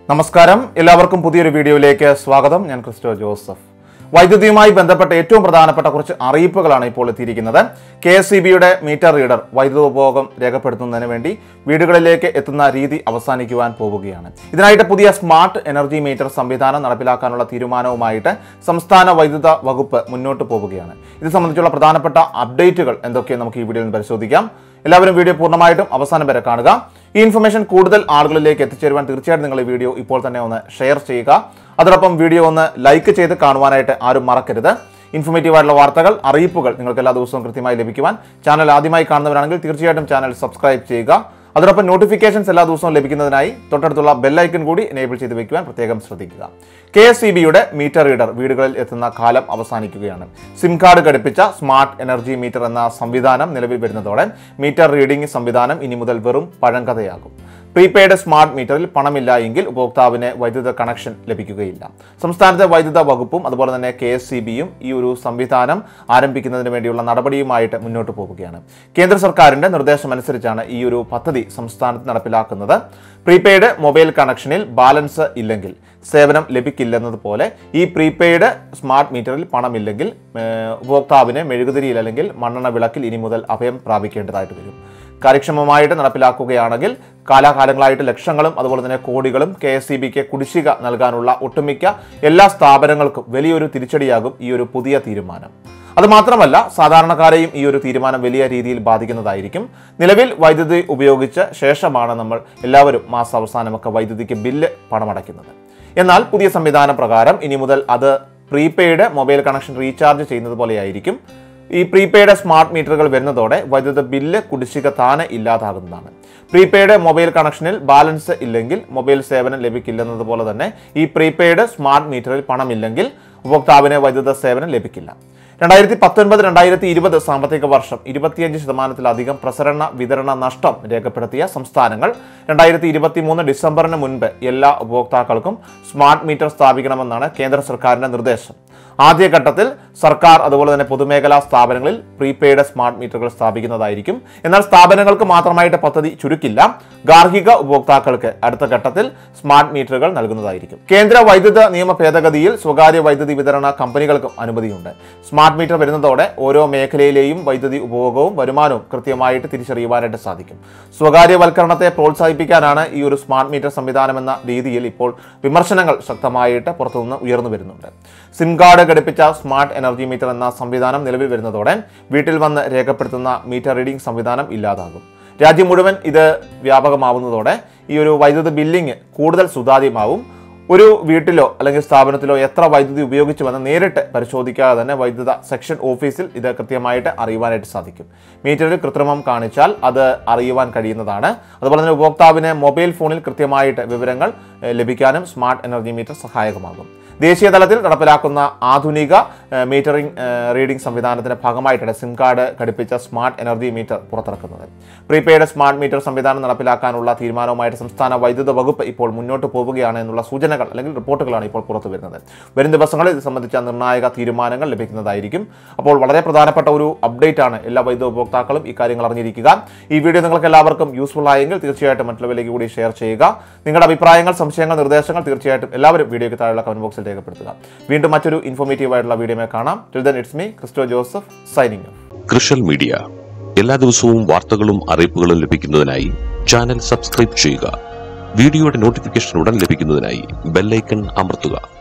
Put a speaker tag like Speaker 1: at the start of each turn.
Speaker 1: നമസ്കാരം എല്ലാവർക്കും പുതിയൊരു വീഡിയോയിലേക്ക് സ്വാഗതം ഞാൻ ക്രിസ്റ്റോ ജോസഫ് വൈദ്യുതിയുമായി ബന്ധപ്പെട്ട ഏറ്റവും പ്രധാനപ്പെട്ട കുറച്ച് അറിയിപ്പുകളാണ് ഇപ്പോൾ എത്തിയിരിക്കുന്നത് കെ എസ് സി ബിയുടെ മീറ്റർ റീഡർ വൈദ്യുത ഉപഭോഗം രേഖപ്പെടുത്തുന്നതിന് വേണ്ടി വീടുകളിലേക്ക് എത്തുന്ന രീതി അവസാനിക്കുവാൻ പോവുകയാണ് ഇതിനായിട്ട് പുതിയ സ്മാർട്ട് എനർജി മീറ്റർ സംവിധാനം നടപ്പിലാക്കാനുള്ള തീരുമാനവുമായിട്ട് സംസ്ഥാന വൈദ്യുത വകുപ്പ് മുന്നോട്ട് പോവുകയാണ് ഇത് സംബന്ധിച്ചുള്ള പ്രധാനപ്പെട്ട അപ്ഡേറ്റുകൾ എന്തൊക്കെയാണ് നമുക്ക് ഈ വീഡിയോയിൽ പരിശോധിക്കാം എല്ലാവരും വീഡിയോ പൂർണ്ണമായിട്ടും അവസാനം വരെ കാണുക ഈ ഇൻഫർമേഷൻ കൂടുതൽ ആളുകളിലേക്ക് എത്തിച്ചേരുവാൻ തീർച്ചയായിട്ടും നിങ്ങൾ ഈ വീഡിയോ ഇപ്പോൾ തന്നെ ഒന്ന് ഷെയർ ചെയ്യുക അതോടൊപ്പം വീഡിയോ ഒന്ന് ലൈക്ക് ചെയ്ത് കാണുവാനായിട്ട് ആരും മറക്കരുത് ഇൻഫോർമേറ്റീവ് ആയിട്ടുള്ള വാർത്തകൾ അറിയിപ്പുകൾ നിങ്ങൾക്ക് എല്ലാ ദിവസവും കൃത്യമായി ലഭിക്കുവാൻ ചാനൽ ആദ്യമായി കാണുന്നവരാണെങ്കിൽ തീർച്ചയായിട്ടും ചാനൽ സബ്സ്ക്രൈബ് ചെയ്യുക അതോടൊപ്പം നോട്ടിഫിക്കേഷൻസ് എല്ലാ ദിവസവും ലഭിക്കുന്നതിനായി തൊട്ടടുത്തുള്ള ബെല്ലൈക്കൺ കൂടി എനേബിൾ ചെയ്ത് വെക്കുവാൻ പ്രത്യേകം ശ്രദ്ധിക്കുക കെ എസ് സി ബിയുടെ മീറ്റർ റീഡർ വീടുകളിൽ എത്തുന്ന കാലം അവസാനിക്കുകയാണ് സിം കാർഡ് ഘടിപ്പിച്ച സ്മാർട്ട് എനർജി മീറ്റർ എന്ന സംവിധാനം നിലവിൽ വരുന്നതോടെ മീറ്റർ റീഡിംഗ് സംവിധാനം ഇനി മുതൽ വെറും പഴങ്കഥയാകും പ്രീപെയ്ഡ് സ്മാർട്ട് മീറ്ററിൽ പണമില്ല എങ്കിൽ ഉപഭോക്താവിന് വൈദ്യുത കണക്ഷൻ ലഭിക്കുകയില്ല സംസ്ഥാനത്തെ വൈദ്യുത വകുപ്പും അതുപോലെ തന്നെ കെ എസ് സി ബിയും ഈ ഒരു സംവിധാനം ആരംഭിക്കുന്നതിന് വേണ്ടിയുള്ള നടപടിയുമായിട്ട് മുന്നോട്ട് പോവുകയാണ് കേന്ദ്ര സർക്കാരിന്റെ നിർദ്ദേശമനുസരിച്ചാണ് ഈ ഒരു പദ്ധതി സംസ്ഥാനത്ത് നടപ്പിലാക്കുന്നത് പ്രീപെയ്ഡ് മൊബൈൽ കണക്ഷനിൽ ബാലൻസ് ഇല്ലെങ്കിൽ സേവനം ലഭിക്കില്ലെന്നതുപോലെ ഈ പ്രീപെയ്ഡ് സ്മാർട്ട് മീറ്ററിൽ പണമില്ലെങ്കിൽ ഏഹ്, ഉപഭോക്താവിന് മെഴുകുതിരിയിൽ അല്ലെങ്കിൽ മണ്ണെണ്ണ വിളക്കിൽ ഇനി മുതൽ അഭയം പ്രാപിക്കേണ്ടതായിട്ട് വരും കാര്യക്ഷമമായിട്ട് നടപ്പിലാക്കുകയാണെങ്കിൽ കാലാകാലങ്ങളായിട്ട് ലക്ഷങ്ങളും അതുപോലെ തന്നെ കോടികളും കെ എസ് സി ബിക്ക് കുടിശ്ശിക നൽകാനുള്ള ഒട്ടുമിക്ക എല്ലാ സ്ഥാപനങ്ങൾക്കും വലിയൊരു തിരിച്ചടിയാകും ഈ ഒരു പുതിയ തീരുമാനം അത് മാത്രമല്ല സാധാരണക്കാരെയും ഈ ഒരു തീരുമാനം വലിയ രീതിയിൽ ബാധിക്കുന്നതായിരിക്കും നിലവിൽ വൈദ്യുതി ഉപയോഗിച്ച ശേഷമാണ് നമ്മൾ എല്ലാവരും മാസാവസാനമൊക്കെ വൈദ്യുതിക്ക് ബില്ല് പണമടയ്ക്കുന്നത് എന്നാൽ പുതിയ സംവിധാന പ്രകാരം ഇനി മുതൽ അത് പ്രീപെയ്ഡ് മൊബൈൽ കണക്ഷൻ റീചാർജ് ചെയ്യുന്നത് പോലെയായിരിക്കും ഈ പ്രീപെയ്ഡ് സ്മാർട്ട് മീറ്ററുകൾ വരുന്നതോടെ വൈദ്യുത ബില്ല് കുടിശ്ശിക താനെ ഇല്ലാതാകുന്നതാണ് പ്രീപെയ്ഡ് മൊബൈൽ കണക്ഷനിൽ ബാലൻസ് ഇല്ലെങ്കിൽ മൊബൈൽ സേവനം ലഭിക്കില്ലെന്നതുപോലെ തന്നെ ഈ പ്രീപെയ്ഡ് സ്മാർട്ട് മീറ്ററിൽ പണമില്ലെങ്കിൽ ഉപഭോക്താവിന് വൈദ്യുത സേവനം ലഭിക്കില്ല രണ്ടായിരത്തി പത്തൊൻപത് രണ്ടായിരത്തി ഇരുപത് സാമ്പത്തിക വർഷം ഇരുപത്തിയഞ്ച് ശതമാനത്തിലധികം പ്രസരണ വിതരണ നഷ്ടം രേഖപ്പെടുത്തിയ സംസ്ഥാനങ്ങൾ രണ്ടായിരത്തി ഇരുപത്തി മൂന്ന് ഡിസംബറിന് മുൻപ് എല്ലാ ഉപഭോക്താക്കൾക്കും സ്മാർട്ട് മീറ്റർ സ്ഥാപിക്കണമെന്നാണ് കേന്ദ്ര സർക്കാരിന്റെ നിർദ്ദേശം ആദ്യഘട്ടത്തിൽ സർക്കാർ അതുപോലെ തന്നെ പൊതുമേഖലാ സ്ഥാപനങ്ങളിൽ പ്രീപെയ്ഡ് സ്മാർട്ട് മീറ്ററുകൾ സ്ഥാപിക്കുന്നതായിരിക്കും എന്നാൽ സ്ഥാപനങ്ങൾക്ക് മാത്രമായിട്ട് പദ്ധതി ചുരുക്കില്ല ഗാർഹിക ഉപഭോക്താക്കൾക്ക് അടുത്ത ഘട്ടത്തിൽ സ്മാർട്ട് മീറ്ററുകൾ നൽകുന്നതായിരിക്കും കേന്ദ്ര വൈദ്യുത നിയമ ഭേദഗതിയിൽ സ്വകാര്യ വൈദ്യുതി വിതരണ കമ്പനികൾക്കും അനുമതിയുണ്ട് സ്മാർട്ട് മീറ്റർ വരുന്നതോടെ ഓരോ മേഖലയിലെയും വൈദ്യുതി ഉപഭോഗവും വരുമാനവും കൃത്യമായിട്ട് തിരിച്ചറിയുവാനായിട്ട് സാധിക്കും സ്വകാര്യവൽക്കരണത്തെ പ്രോത്സാഹിപ്പിക്കാനാണ് ഈ ഒരു സ്മാർട്ട് മീറ്റർ സംവിധാനം എന്ന രീതിയിൽ ഇപ്പോൾ വിമർശനങ്ങൾ ശക്തമായിട്ട് പുറത്തുനിന്ന് ഉയർന്നു വരുന്നുണ്ട് സിം കാർഡ് ഘടിപ്പിച്ച സ്മാർട്ട് എനർജി മീറ്റർ എന്ന സംവിധാനം നിലവിൽ വരുന്നതോടെ വീട്ടിൽ വന്ന് രേഖപ്പെടുത്തുന്ന മീറ്റർ റീഡിംഗ് സംവിധാനം ഇല്ലാതാകും രാജ്യം മുഴുവൻ ഇത് വ്യാപകമാവുന്നതോടെ ഈ ഒരു വൈദ്യുത ബില്ലിംഗ് കൂടുതൽ സുതാര്യമാവും ഒരു വീട്ടിലോ അല്ലെങ്കിൽ സ്ഥാപനത്തിലോ എത്ര വൈദ്യുതി ഉപയോഗിച്ചു വന്ന് നേരിട്ട് പരിശോധിക്കാതെ തന്നെ വൈദ്യുത സെക്ഷൻ ഓഫീസിൽ ഇത് കൃത്യമായിട്ട് അറിയുവാനായിട്ട് സാധിക്കും മീറ്ററിൽ കൃത്രിമം കാണിച്ചാൽ അത് അറിയുവാൻ കഴിയുന്നതാണ് അതുപോലെ തന്നെ ഉപഭോക്താവിന് മൊബൈൽ ഫോണിൽ കൃത്യമായിട്ട് വിവരങ്ങൾ ഏഹ്, ലഭിക്കാനും സ്മാർട്ട് എനർജി മീറ്റർ സഹായകമാകും ദേശീയ തലത്തിൽ നടപ്പിലാക്കുന്ന ആധുനിക ഏഹ്, മീറ്ററിംഗ് ഏഹ്, റീഡിംഗ് സംവിധാനത്തിന്റെ ഭാഗമായിട്ടാണ് സിം കാർഡ് ഘടിപ്പിച്ച സ്മാർട്ട് എനർജി മീറ്റർ പുറത്തിറക്കുന്നത് പ്രീപെയ്ഡ് സ്മാർട്ട് മീറ്റർ സംവിധാനം നടപ്പിലാക്കാനുള്ള തീരുമാനവുമായിട്ട് സംസ്ഥാന വൈദ്യുത വകുപ്പ് ഇപ്പോൾ മുന്നോട്ട് പോവുകയാണ് എന്നുള്ള സൂചനകൾ അല്ലെങ്കിൽ റിപ്പോർട്ടുകളാണ് ഇപ്പോൾ പുറത്തു വരുന്നത് വരും ദിവസങ്ങളിൽ ഇത് സംബന്ധിച്ച നിർണായക തീരുമാനങ്ങൾ ലഭിക്കുന്നതായിരിക്കും അപ്പോൾ വളരെ പ്രധാനപ്പെട്ട ഒരു അപ്ഡേറ്റ് ആണ് എല്ലാ വൈദ്യുത ഉപഭോക്താക്കളും ഈ കാര്യങ്ങൾ അറിഞ്ഞിരിക്കുക ഈ വീഡിയോ നിങ്ങൾക്ക് എല്ലാവർക്കും യൂസ്ഫുൾ ആയെങ്കിൽ തീർച്ചയായിട്ടും മറ്റുള്ളവരിലേക്ക് കൂടി ഷെയർ ചെയ്യുക നിങ്ങളുടെ അഭിപ്രായങ്ങൾ സംശയങ്ങൾ നിർദ്ദേശങ്ങൾ തീർച്ചയായിട്ടും എല്ലാവരും വീഡിയോയ്ക്ക് താഴെയുള്ള കമന്റ് ബോക്സിൽ രേഖപ്പെടുത്തുക വീണ്ടും മറ്റൊരു ഇൻഫോർമേറ്റീവ് ആയിട്ടുള്ള വീഡിയോ കാണാം till then it's me Christo Joseph signing
Speaker 2: കൃഷൽ മീഡിയ എല്ലാ ദിവസവും വാർത്തകളും അറിയിപ്പുകളും ലഭിക്കുന്നതിനായി ചാനൽ സബ്സ്ക്രൈബ് ചെയ്യുക വീഡിയോയുടെ നോട്ടിഫിക്കേഷൻ ഉടൻ ലഭിക്കുന്നതിനായി ബെല്ലൈക്കൺ അമർത്തുക